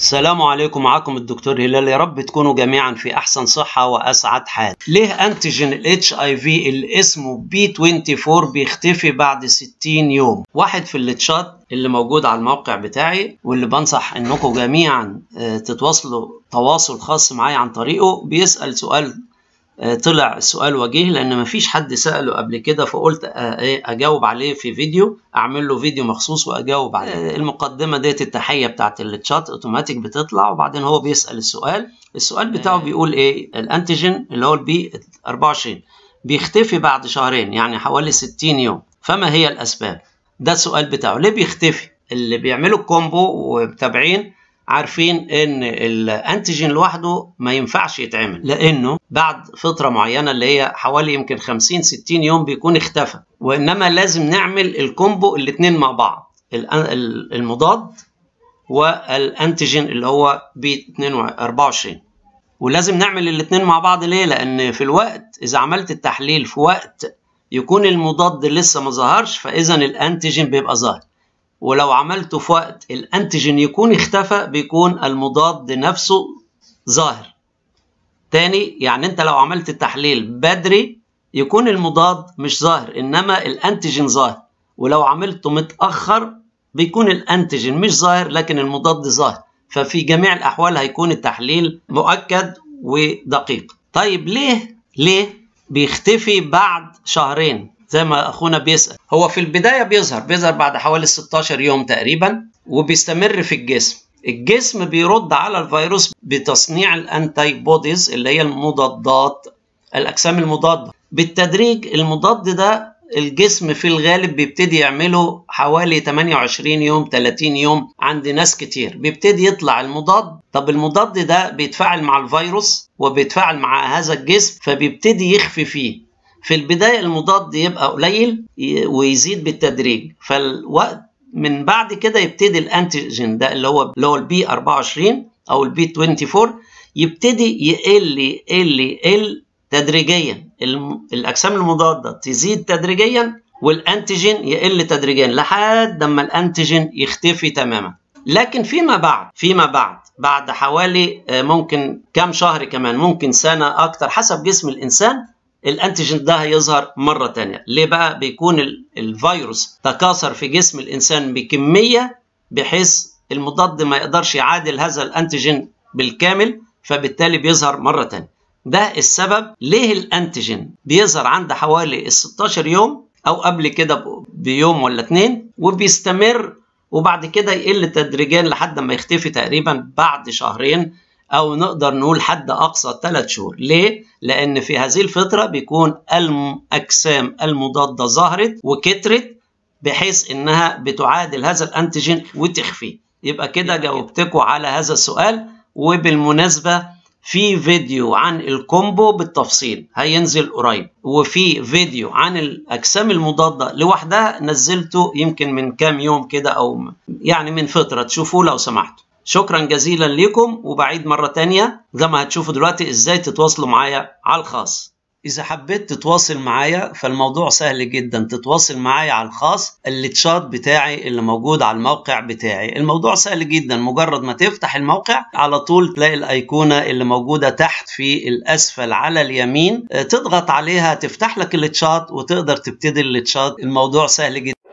السلام عليكم معكم الدكتور هلال يا رب تكونوا جميعا في احسن صحه واسعد حال ليه انتيجين الاتش اي في اللي اسمه بي 24 بيختفي بعد 60 يوم واحد في التشات اللي موجود على الموقع بتاعي واللي بنصح انكم جميعا تتواصلوا تواصل خاص معايا عن طريقه بيسال سؤال طلع السؤال وجيه لان مفيش حد ساله قبل كده فقلت اجاوب عليه في فيديو اعمل له فيديو مخصوص واجاوب عليه المقدمه ديت التحيه بتاعت التشات اوتوماتيك بتطلع وبعدين هو بيسال السؤال السؤال بتاعه بيقول ايه الانتيجين اللي هو البي 24 بيختفي بعد شهرين يعني حوالي 60 يوم فما هي الاسباب ده السؤال بتاعه ليه بيختفي اللي بيعملوا الكومبو ومتابعين عارفين ان الانتيجين لوحده ما ينفعش يتعمل لانه بعد فتره معينه اللي هي حوالي يمكن 50 60 يوم بيكون اختفى وانما لازم نعمل الكومبو الاثنين مع بعض المضاد والانتيجين اللي هو بي 24 ولازم نعمل الاثنين مع بعض ليه لان في الوقت اذا عملت التحليل في وقت يكون المضاد لسه ما ظهرش فاذا الانتيجين بيبقى ظاهر ولو عملته في وقت الانتيجين يكون اختفى بيكون المضاد نفسه ظاهر تاني يعني انت لو عملت التحليل بدري يكون المضاد مش ظاهر انما الانتيجين ظاهر ولو عملته متاخر بيكون الانتيجين مش ظاهر لكن المضاد ظاهر ففي جميع الاحوال هيكون التحليل مؤكد ودقيق طيب ليه ليه بيختفي بعد شهرين زي ما اخونا بيسال هو في البدايه بيظهر بيظهر بعد حوالي 16 يوم تقريبا وبيستمر في الجسم الجسم بيرد على الفيروس بتصنيع الانتي بوديز اللي هي المضادات الاجسام المضاده بالتدريج المضاد ده الجسم في الغالب بيبتدي يعمله حوالي 28 يوم 30 يوم عند ناس كتير بيبتدي يطلع المضاد طب المضاد ده بيتفاعل مع الفيروس وبيتفاعل مع هذا الجسم فبيبتدي يخفي فيه في البداية المضاد يبقى قليل ويزيد بالتدريج فالوقت من بعد كده يبتدي الانتيجين ده اللي هو اللي هو البي 24 او البي 24 يبتدي يقل يقل يقل تدريجيا الاجسام المضاده تزيد تدريجيا والانتيجين يقل تدريجيا لحد ما الانتيجين يختفي تماما لكن فيما بعد فيما بعد بعد حوالي ممكن كام شهر كمان ممكن سنه اكتر حسب جسم الانسان الانتيجين ده هيظهر مرة تانية ليه بقى بيكون الفيروس تكاثر في جسم الإنسان بكمية بحيث المضاد ما يقدرش يعادل هذا الانتيجين بالكامل فبالتالي بيظهر مرة تانية ده السبب ليه الانتيجين بيظهر عند حوالي ال 16 يوم أو قبل كده بيوم ولا اتنين وبيستمر وبعد كده يقل تدريجيا لحد ما يختفي تقريبا بعد شهرين او نقدر نقول حد اقصى 3 شهور ليه لان في هذه الفتره بيكون الاجسام المضاده ظهرت وكترت بحيث انها بتعادل هذا الانتيجين وتخفيه يبقى كده جاوبتكم على هذا السؤال وبالمناسبه في فيديو عن الكومبو بالتفصيل هينزل قريب وفي فيديو عن الاجسام المضاده لوحدها نزلته يمكن من كام يوم كده او يعني من فتره تشوفوه لو سمحتوا شكرا جزيلا لكم وبعيد مرة تانية زي ما هتشوفوا دلوقتي ازاي تتواصلوا معايا على الخاص إذا حبيت تتواصل معايا فالموضوع سهل جدا تتواصل معايا على الخاص التشات بتاعي اللي موجود على الموقع بتاعي الموضوع سهل جدا مجرد ما تفتح الموقع على طول تلاقي الأيقونة اللي موجودة تحت في الأسفل على اليمين تضغط عليها تفتح لك التشات وتقدر تبتدي التشات الموضوع سهل جدا